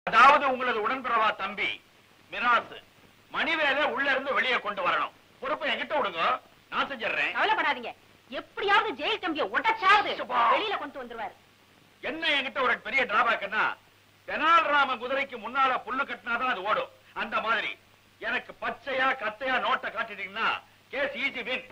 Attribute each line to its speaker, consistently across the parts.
Speaker 1: அதாவது உங்களது உடன்பிறவா தம்பி மிராசு மணிவேலை உள்ள இருந்து வெளியே கொண்டு வரணும் பொறுப்பை என்கிட்ட விடுங்க நான் செஞ்சிடுறேன்
Speaker 2: கவலைப்படாதீங்க எப்படியாவது ஜெயில் தம்பிய உடச்சாவது
Speaker 1: சுபா.
Speaker 2: வெளியில கொண்டு வந்துருவாரு
Speaker 1: என்ன என்கிட்ட ஒரு பெரிய டிராபேக்னா தெனால் ராம குதிரைக்கு முன்னால புல்லு கட்டினாதான் அது ஓடும் அந்த மாதிரி எனக்கு பச்சையா கத்தையா நோட்டை காட்டிட்டீங்கன்னா கேஸ் ஈஸி வின்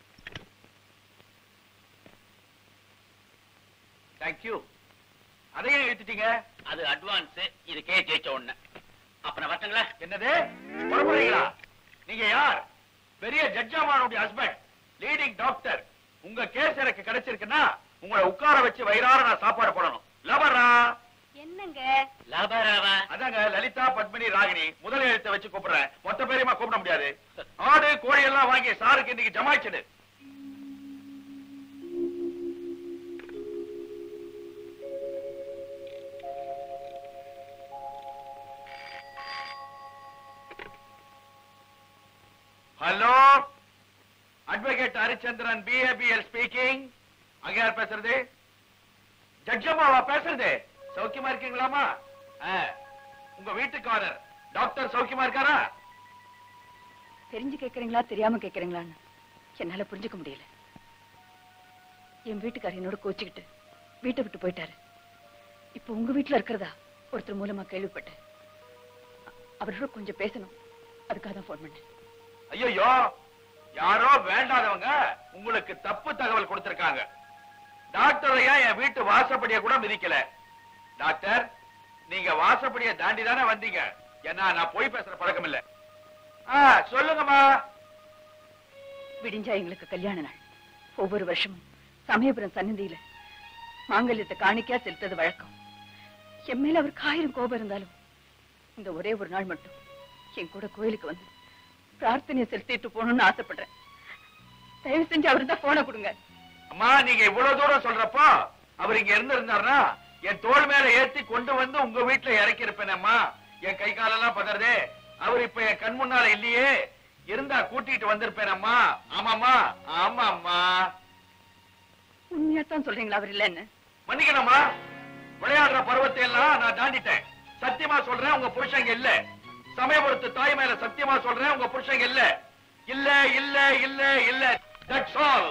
Speaker 1: தேங்க்யூ அதையும் எழுத்துட்டீங்க
Speaker 3: அது அட்வான்ஸ் இது கே ஜெயிச்ச உடனே அப்ப நான் வரட்டுங்களா
Speaker 1: என்னது புறப்படுறீங்களா நீங்க யார் பெரிய ஜட்ஜாமானுடைய ஹஸ்பண்ட் லீடிங் டாக்டர் உங்க கேஸ் எனக்கு கிடைச்சிருக்குன்னா உங்களை உட்கார வச்சு வயிறார நான் சாப்பாடு போடணும் லவரா
Speaker 2: என்னங்க
Speaker 3: லாபராவா
Speaker 1: அதாங்க லலிதா பத்மினி ராகினி முதல் எழுத்தை வச்சு கூப்பிடுறேன் மொத்த பேரையுமா கூப்பிட முடியாது ஆடு கோழி எல்லாம் வாங்கி சாருக்கு இன்னைக்கு ஜமாய்ச்சது hello advocate Harichandran BABL speaking அங்க யார் பேசுறது ஜட்ஜம்மாவா பேசுறது சௌக்கியமா இருக்கீங்களாமா ஆ, உங்க வீட்டுக்காரர் டாக்டர் சௌக்கியமா இருக்காரா
Speaker 4: தெரிஞ்சு கேக்குறீங்களா தெரியாம கேக்குறீங்களான்னு என்னால புரிஞ்சுக்க முடியல என் வீட்டுக்காரர் என்னோட கோச்சுக்கிட்டு வீட்டை விட்டு போயிட்டாரு இப்ப உங்க வீட்டுல இருக்கிறதா ஒருத்தர் மூலமா கேள்விப்பட்டேன் அ- அவரோட கொஞ்சம் பேசணும் அதுக்காக தான் போன் பண்ணேன்
Speaker 1: ஐயோ யாரோ வேண்டாதவங்க உங்களுக்கு தப்பு தகவல் கொடுத்திருக்காங்க டாக்டர் ஐயா என் வீட்டு வாசப்படிய கூட மிதிக்கல டாக்டர் நீங்க வாசப்படிய தாண்டி தானே வந்தீங்க ஏன்னா நான் போய் பேசுற பழக்கம் இல்ல ஆ, சொல்லுங்கம்மா
Speaker 4: விடிஞ்சா எங்களுக்கு கல்யாண நாள் ஒவ்வொரு வருஷமும் சமயபுரம் சன்னதியில மாங்கல்யத்தை காணிக்கையா செலுத்தது வழக்கம் என் மேல அவருக்கு ஆயிரம் கோபம் இருந்தாலும் இந்த ஒரே ஒரு நாள் மட்டும் என் கூட கோயிலுக்கு வந்து பிரார்த்தனையை செலுத்திட்டு போகணும்னு ஆசைப்படுறேன் தயவு செஞ்சு அவரு தான் போனை கொடுங்க
Speaker 1: அம்மா நீங்க இவ்வளவு தூரம் சொல்றப்போ அவர் இங்க இருந்து இருந்தாருன்னா என் தோள் மேல ஏத்தி கொண்டு வந்து உங்க வீட்டுல இறக்கி இருப்பேனம்மா என் கை காலெல்லாம் பதறதே அவர் இப்ப என் கண் முன்னால இல்லையே இருந்தா கூட்டிட்டு வந்திருப்பேனம்மா ஆமாம்மா ஆமாம்மா
Speaker 4: உண்மையா தான் சொல்றீங்களா அவர் இல்லைன்னு
Speaker 1: மன்னிக்கணும்மா விளையாடுற பருவத்தை எல்லாம் நான் தாண்டிட்டேன் சத்தியமா சொல்றேன் உங்க புருஷங்க இல்ல சமயபுரத்து தாய் மேல சத்தியமா சொல்றேன் உங்க புருஷங்க இல்ல இல்ல இல்ல இல்ல இல்ல தட்ஸ் ஆல்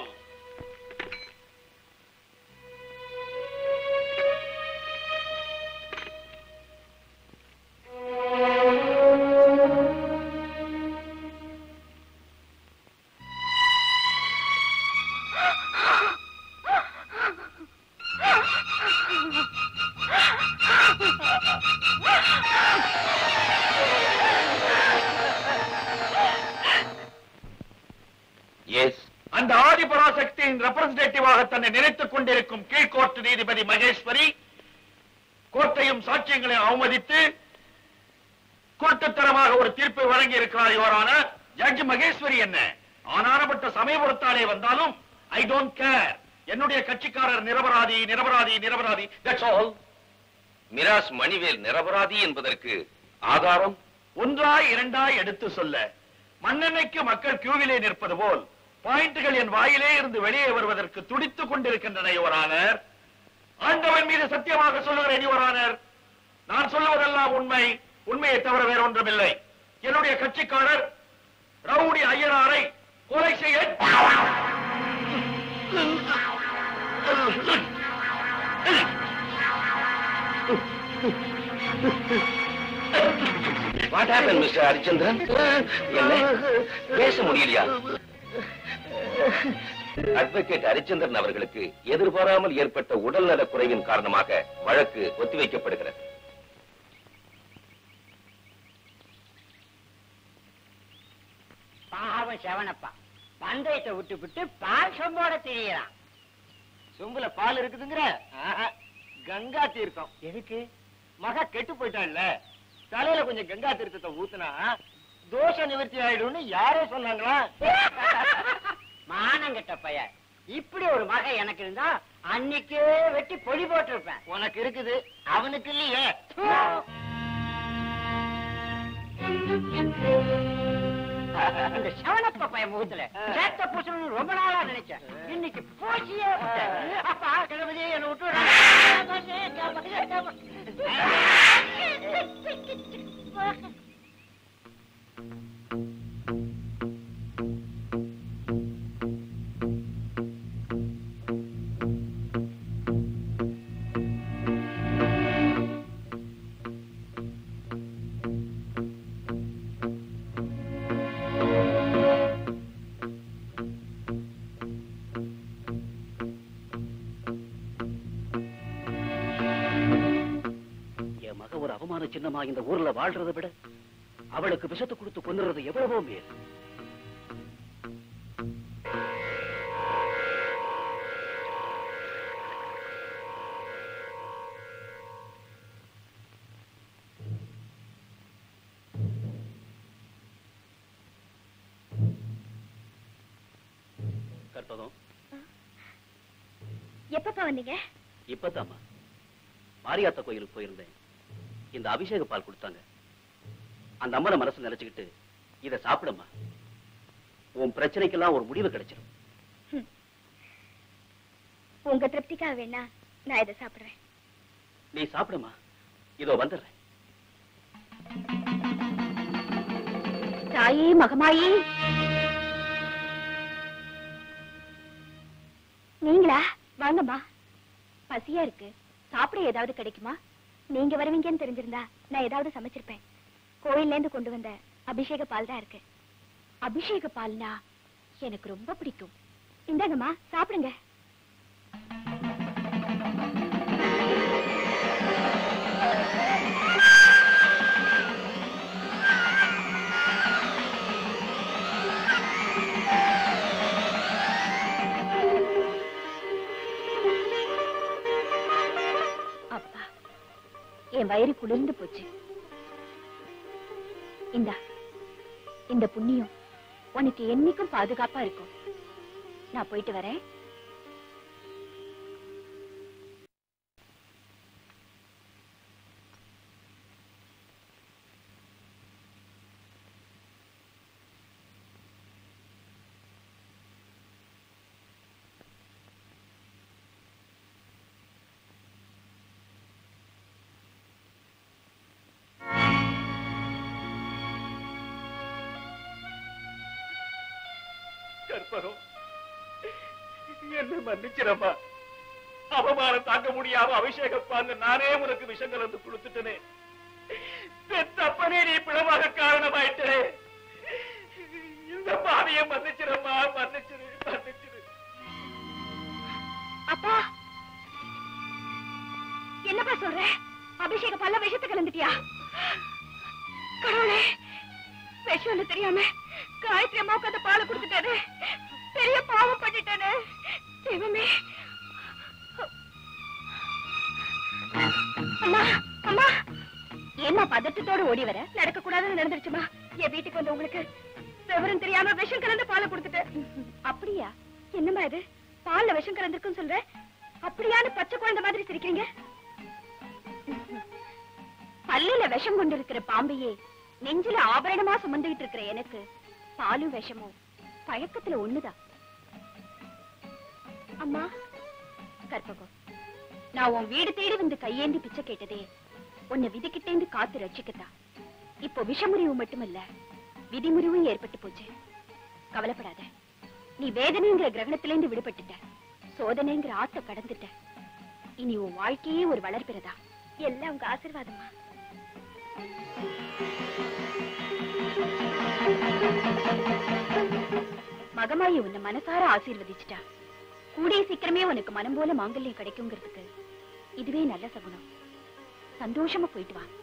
Speaker 3: எஸ்
Speaker 1: அந்த ஆதிபராசக்தியின் ரெப்ரசன்டேட்டிவாக தன்னை நினைத்துக் கொண்டிருக்கும் கீழ்கோர்ட் நீதிபதி மகேஸ்வரி கோர்ட்டையும் சாட்சியங்களையும் அவமதித்து குருட்டுத்தனமாக ஒரு தீர்ப்பை வழங்கி இருக்கிறார் யுவரான ஜட்ஜ் மகேஸ்வரி என்ன ஆனானப்பட்ட சமயபுரத்தாலே வந்தாலும் ஐ டோன்ட் கேர் என்னுடைய கட்சிக்காரர் நிரபராதி நிரபராதி நிரபராதி தட்ஸ் ஆல்
Speaker 3: மிராஸ் மணிவேல் நிரபராதி என்பதற்கு ஆதாரம்
Speaker 1: ஒன்றாய் இரண்டாய் எடுத்து சொல்ல மண்ணெண்ணைக்கு மக்கள் கியூவிலே நிற்பது போல் பாயிண்டுகள் என் வாயிலே இருந்து வெளியே வருவதற்கு துடித்துக் கொண்டிருக்கின்றன யுவரானர் ஆண்டவன் மீது சத்தியமாக சொல்லுகிறேன் யுவரானர் நான் சொல்லுவதெல்லாம் உண்மை உண்மையை தவிர வேற ஒன்றுமில்லை என்னுடைய கட்சிக்காரர் ரவுடி ஐயனாரை கொலை செய்ய
Speaker 3: வாட் ஹேப்பன் மிஸ்டர் ஹரிச்சந்திரன் என்ன பேச முடியலையா அட்வொகேட் ஹரிச்சந்திரன் அவர்களுக்கு எதிர்பாராமல் ஏற்பட்ட உடல்நலக் குறைவின் காரணமாக வழக்கு ஒத்திவைக்கப்படுகிறது
Speaker 5: பாவம் செவனப்பா பந்தயத்தை விட்டு விட்டு பால் சொம்போட திரியறான் சொம்புல பால் இருக்குதுங்கிற ஆஹா, கங்கா தீர்த்தம் எதுக்கு மக கெட்டு போயிட்டான்ல தலையில கொஞ்சம் கங்கா தீர்த்தத்தை ஊத்துனா தோஷ நிவர்த்தி ஆயிடும்னு யாரோ சொன்னாங்களா மானங்கட்ட பையன் இப்படி ஒரு மக எனக்கு இருந்தா அன்னைக்கே வெட்டி பொடி போட்டிருப்பேன் உனக்கு இருக்குது அவனுக்கு இல்லையே அந்த சவணப்ப பையன் முகத்துல சேத்த பூசணும்னு ரொம்ப நாளா நினைச்சேன் இன்னைக்கு பூசியே விட்டேன். அப்பா கிழமையே என்னை விட்டு
Speaker 6: என் மக ஒரு அவமான சின்னமா இந்த ஊர்ல வாழ்றதை விட அவளுக்கு விஷத்தை கொடுத்து கொன்னுறது எவ்வளவோ மேல் கற்பகம்
Speaker 2: எப்பப்பா வந்தீங்க
Speaker 6: இப்பதாம்மா மாரியாத்தா கோயிலுக்கு போயிருந்தேன் இந்த அபிஷேக பால் கொடுத்தாங்க அந்த அம்மனை மனசு நினைச்சுக்கிட்டு இத சாப்பிடம்மா உன் பிரச்சனைக்கெல்லாம் ஒரு முடிவு கிடைச்சிடும்
Speaker 2: உங்க திருப்திக்காக வேணா நான் இதை சாப்பிடுறேன்
Speaker 6: நீ சாப்பிடுமா இதோ வந்துடுறேன்
Speaker 2: தாயே மகமாயி நீங்களா வாங்கம்மா பசியா இருக்கு சாப்பிட ஏதாவது கிடைக்குமா நீங்க வருவீங்கன்னு தெரிஞ்சிருந்தா நான் ஏதாவது சமைச்சிருப்பேன் கோயில்ல இருந்து கொண்டு வந்த அபிஷேக பால் தான் இருக்கு அபிஷேக பால்னா எனக்கு ரொம்ப பிடிக்கும் இந்தாங்கம்மா சாப்பிடுங்க அப்பா என் வயிறு குளிர்ந்து போச்சு இந்தா இந்த புண்ணியம் உனக்கு என்னைக்கும் பாதுகாப்பா இருக்கும் நான் போயிட்டு வரேன்
Speaker 1: கற்பகம் என்ன மன்னிச்சிரம்மா அவமானம் தாங்க முடியாம அபிஷேகப்பாங்க நானே உனக்கு விஷம் கலந்து கொடுத்துட்டனே பெத்தப்பனே நீ பிளவாக காரணமாயிட்டே இந்த பாவிய மன்னிச்சிரம்மா மன்னிச்சிரு மன்னிச்சிரு
Speaker 2: அப்பா என்னப்பா சொல்ற அபிஷேக பல்ல விஷத்தை கலந்துட்டியா கடவுளே விஷம்னு தெரியாம காயத்ரி அம்மாவுக்கு அந்த பாலை கொடுத்துட்டாரு பெரிய பாவம் பண்ணிட்டானே தெய்வமே அம்மா அம்மா ஏம்மா பதட்டத்தோட ஓடி வர நடக்க கூடாதுன்னு நடந்துருச்சுமா என் வீட்டுக்கு வந்த உங்களுக்கு விவரம் தெரியாம விஷம் கலந்து பாலை கொடுத்துட்டேன் அப்படியா என்னம்மா இது பால்ல விஷம் கலந்திருக்குன்னு சொல்ற அப்படியான்னு பச்சை குழந்தை மாதிரி சிரிக்கிறீங்க பல்லுல விஷம் கொண்டு இருக்கிற பாம்பையே நெஞ்சில ஆபரணமா சுமந்துகிட்டு இருக்கிற எனக்கு பாலும் விஷமும் பழக்கத்துல ஒண்ணுதான் அம்மா கற்பகம் நான் உன் வீடு தேடி வந்து கையேந்தி பிச்சை கேட்டதே உன்னை விதிக்கிட்டேந்து காத்து ரட்சிக்கத்தான் இப்போ விஷமுறிவு மட்டுமல்ல விதிமுறிவும் ஏற்பட்டு போச்சு கவலைப்படாத நீ வேதனைங்கிற கிரகணத்திலேந்து விடுபட்டுட்ட சோதனைங்கிற ஆத்த கடந்துட்ட இனி உன் வாழ்க்கையே ஒரு வளர்பிறதா எல்லாம் உங்க ஆசீர்வாதமா மகமாயி உன்னை மனசார ஆசீர்வதிச்சிட்டா கூடிய சீக்கிரமே உனக்கு மனம் போல மாங்கல்யம் கிடைக்குங்கிறதுக்கு இதுவே நல்ல சகுனம் சந்தோஷமா போயிட்டு வா